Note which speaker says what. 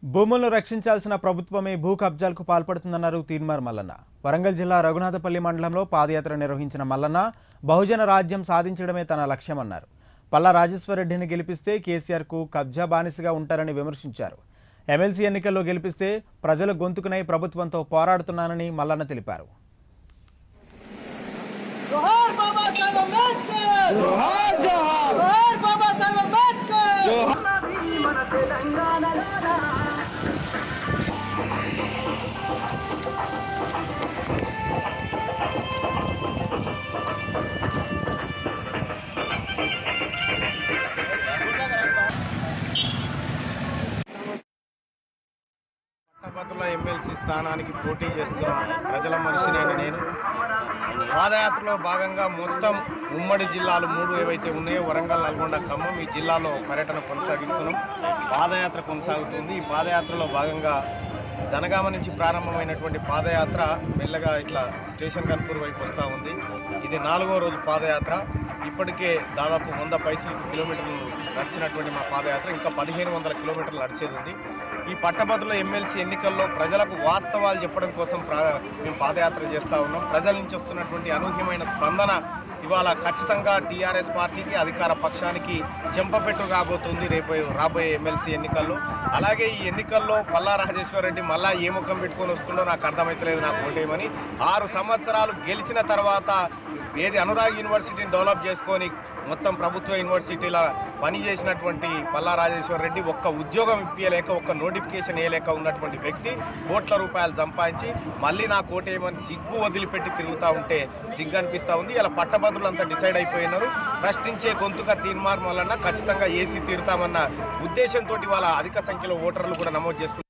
Speaker 1: భూములను రక్షించాల్సిన ప్రభుత్వమే భూ కబ్జాలకు పాల్పడుతుందన్నారు తీన్మార్ మల్లన్న వరంగల్ జిల్లా రఘునాథపల్లి మండలంలో పాదయాత్ర నిర్వహించిన మల్లన్న బహుజన రాజ్యం సాధించడమే తన లక్ష్యమన్నారు పల్లా రాజేశ్వరరెడ్డిని గెలిపిస్తే కేసీఆర్కు కబ్జా బానిసగా ఉంటారని విమర్శించారు ఎమ్మెల్సీ ఎన్నికల్లో గెలిపిస్తే ప్రజల గొంతుకునై ప్రభుత్వంతో పోరాడుతున్నానని మల్లన్న తెలిపారు
Speaker 2: जोहार बाबा साहेब अम्बेडकर जोहार जोहार जोहार बाबा साहेब अम्बेडकर
Speaker 3: పట్టభద్రుల ఎమ్మెల్సీ స్థానానికి పోటీ చేస్తున్న ప్రజల మనిషినైన నేను పాదయాత్రలో భాగంగా మొత్తం ఉమ్మడి జిల్లాలు మూడు ఏవైతే ఉన్నాయో వరంగల్ నల్గొండ ఖమ్మం ఈ జిల్లాలో పర్యటన కొనసాగిస్తున్నాం పాదయాత్ర కొనసాగుతుంది ఈ పాదయాత్రలో భాగంగా జనగామ నుంచి ప్రారంభమైనటువంటి పాదయాత్ర మెల్లగా ఇట్లా స్టేషన్ కన్పూర్ వైపు వస్తూ ఉంది ఇది నాలుగో రోజు పాదయాత్ర ఇప్పటికే దాదాపు వంద పైచిలకు కిలోమీటర్లు నడిచినటువంటి మా పాదయాత్ర ఇంకా పదిహేను వందల కిలోమీటర్లు నడిచేది ఉంది ఈ పట్టభద్రుల ఎమ్మెల్సీ ఎన్నికల్లో ప్రజలకు వాస్తవాలు చెప్పడం కోసం ప్రా మేము పాదయాత్ర చేస్తూ ఉన్నాం ప్రజల నుంచి వస్తున్నటువంటి అనూహ్యమైన స్పందన ఇవాళ ఖచ్చితంగా టీఆర్ఎస్ పార్టీకి అధికార పక్షానికి చెంపపెట్టు కాబోతుంది రేపు రాబోయే ఎమ్మెల్సీ ఎన్నికల్లో అలాగే ఈ ఎన్నికల్లో పల్లా రాజేశ్వరరెడ్డి మళ్ళా ఏ ముఖం పెట్టుకొని వస్తుండో నాకు అర్థమైతలేదు నాకు ఓటేయమని ఆరు సంవత్సరాలు గెలిచిన తర్వాత ఏది అనురాగ్ యూనివర్సిటీని డెవలప్ చేసుకొని మొత్తం ప్రభుత్వ యూనివర్సిటీల పని చేసినటువంటి పల్లా రాజేశ్వర రెడ్డి ఒక్క ఉద్యోగం ఇప్పించలేక ఒక్క నోటిఫికేషన్ వేయలేక ఉన్నటువంటి వ్యక్తి కోట్ల రూపాయలు సంపాదించి మళ్ళీ నా కోటేయమని సిగ్గు వదిలిపెట్టి తిరుగుతూ ఉంటే సిగ్గు అనిపిస్తూ ఉంది ఇలా పట్టభద్రులు అంతా డిసైడ్ అయిపోయినారు ప్రశ్నించే గొంతుగా తీర్మానం వలన ఖచ్చితంగా ఏసీ తీరుతామన్న ఉద్దేశంతో వాళ్ళ అధిక సంఖ్యలో ఓటర్లు కూడా నమోదు చేసుకున్నారు